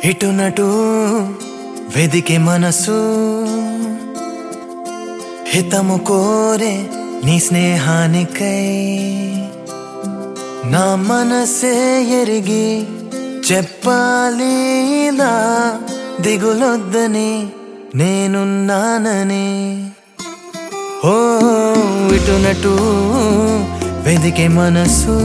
ఇటునటు వెదికే మనసు హితము కోరే నీ స్నేహానికై నా మనసే ఎరిగి చెప్పాలి ఇలా దిగులొద్దని నేనున్నానని ఓ ఇటునటు వెదికే మనసు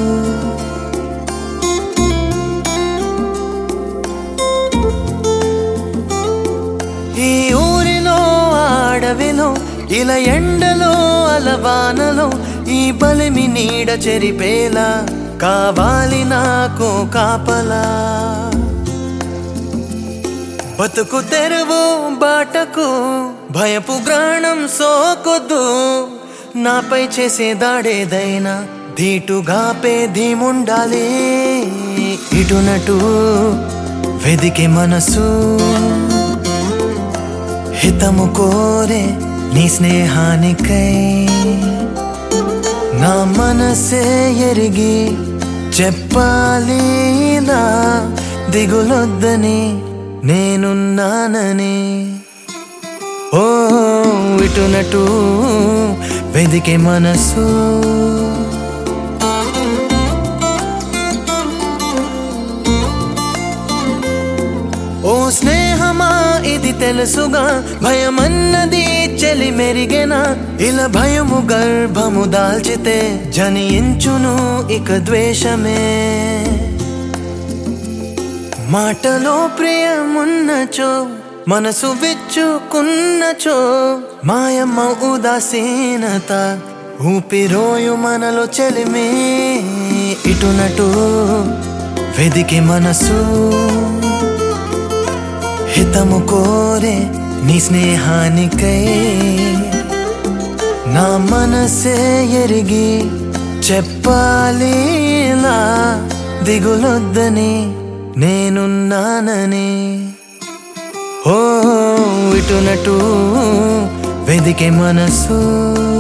ఈ ఊరిలో ఆడవిలో ఇలా ఎండలో అలవానలో ఈ బలిమి నీడ చెరిపేలా కావాలి నాకు కాపలా బతుకు తెరువు బాటకు భయపు గ్రాణం సోకొద్దు నాపై చేసే దాడేదైనా ధీటుగా పేధీముండాలి ఇటునటు వెదికే మనసు హితము కోరే నీ స్నేహానికై నా మనసే ఎరిగి చెప్పాలి ఇలా దిగులొద్దని నేనున్నానని ఓ ఇటునటు వెదికే మనసు ఓ స్నేహమా ఇది తెలుసుగా భయమన్నది చెలి మెరిగెనా ఇలా భయము గర్భము దాల్చితే జనించును ఇక ద్వేషమే మాటలో ప్రియమున్నచో మనసు విచ్చుకున్నచో మాయమ్మ ఉదాసీనత ఊపిరోయు మనలో చెలిమే ఇటునటు వెదికే మనసు హితము కోరే నీ స్నేహానికై నా మనసే ఎరిగి చెప్పాలి ఇలా దిగులొద్దని నేనున్నానని ఓ ఇటునటు వెదికే మనసు